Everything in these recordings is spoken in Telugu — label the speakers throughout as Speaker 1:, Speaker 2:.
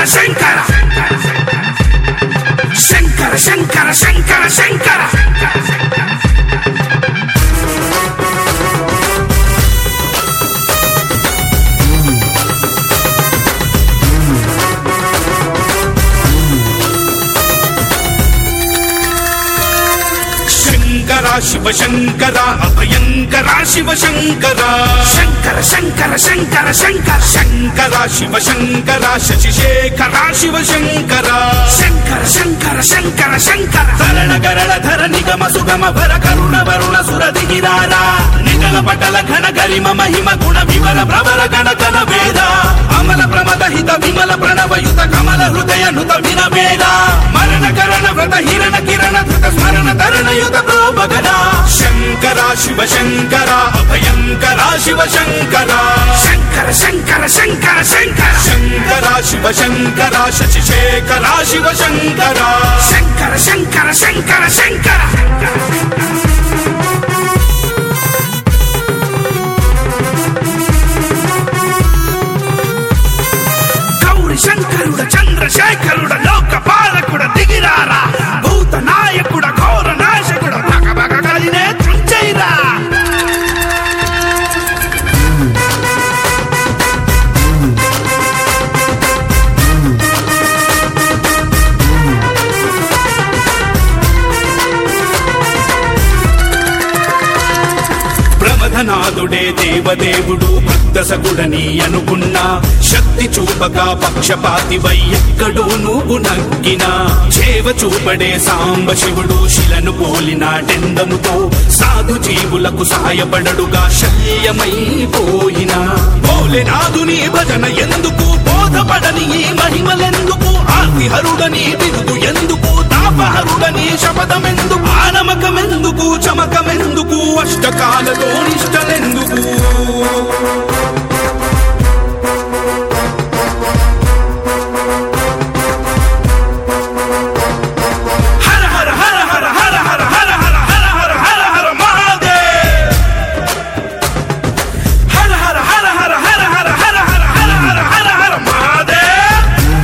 Speaker 1: శంకర శంకర శంకర శంకర శంకర
Speaker 2: శంకర శివ శంకర అభయంకర శివ శంకర
Speaker 1: శంకర శంకర శంకర శంకర
Speaker 2: శంకర శివ శంకర శశిశేఖర శివ శంకర
Speaker 1: శంకర శంకర శంకర శంకర
Speaker 2: తరణ గరళ ధర నిగమ సుగమ భర కరుణ వరుణ సుర దిగిరారా నిగల పటల ఘన గరిమ మహిమ గుణ వివర ప్రవర గణ గణ వేద అమల ప్రమద హిత విమల ప్రణవయుత కమల హృదయ నుత వినవేద మరణ కరణ వ్రత హిరణ కిరణ ధృత స్మరణ తరణ యుత ప్రోభగణ శంకర శివ శంకర అభయంకర శివ శంకర
Speaker 1: శంకర శంకర శంకర శంకర
Speaker 2: శంకర శివ శంకర శశిశేఖర శివ శంకర
Speaker 1: శంకర శంకర శంకర శంకర గౌరి శంకరుడ చంద్రశేఖరుడ లోక పాలకుడ దిగిరారా భూత నాయకుడ ఘోర నాశకుడ భగభగ కలినే తుంచైరా
Speaker 2: ప్రమథనాథుడే దేవదేవుడు భక్తసగుడని అనుకున్నా శక్తి చూపక పక్షపాతివై ఎక్కడో నువ్వు నగ్గినా చేవ చూపడే సాంబ శివుడు శిలను పోలినాడెందముతో సాధు జీవులకు సహాయపడడుగా శల్యమైపోయినా భోలేనాథుని భజన ఎందుకు బోధపడని ఈ మహిమలెందుకు ఆర్తిహరుడని బిరుదు ఎందుకు తాపహరుడని శపథమెందుకు ఆనమకమెందుకు చమకమెందుకు అష్టకాలతో నిష్టలెందుకు హర హర హర హర హర హర హర హర హర హర హర హర మహాదేవ్ హర హర హర హర హర హర హర హర హర హర హర హర మహాదేవ్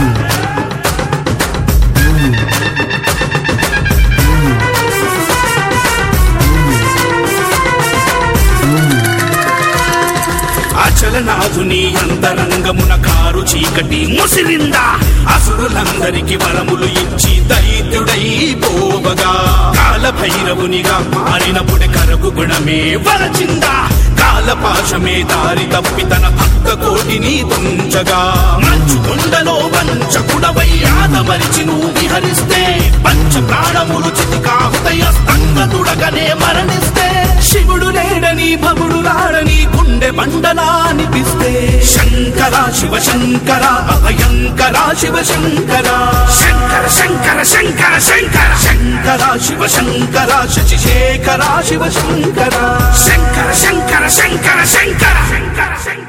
Speaker 2: అచలనాథుని అంతరంగమున కారు చీకటి ముసిరిందా అసురులందరికి వరములు ఇచ్చి దైత్యుడై పోవగా కాల భైరవునిగా మారినప్పుడే కరకు గుణమే వరచిందా కాలపాశమే దారి తప్పి తన భక్త కోటిని తుంచగా మంచు కొండలో వంచకుడవై ఆదమరిచి నువ్వు విహరిస్తే పంచ ప్రాణములు చితికాహుతయ స్తంగతుడగనే మరణిస్తే శివుడు లేడని భవుడు రాడని గుండె బండలా అనిపిస్తే శంకర శివ శంకర అభయంకర శివ శంకర
Speaker 1: శంకర శంకర శంకర శంకర
Speaker 2: శంకర శివ శంకర శశిశేఖర శివ శంకర
Speaker 1: శంకర శంకర శంకర శంకర శంకర శంకర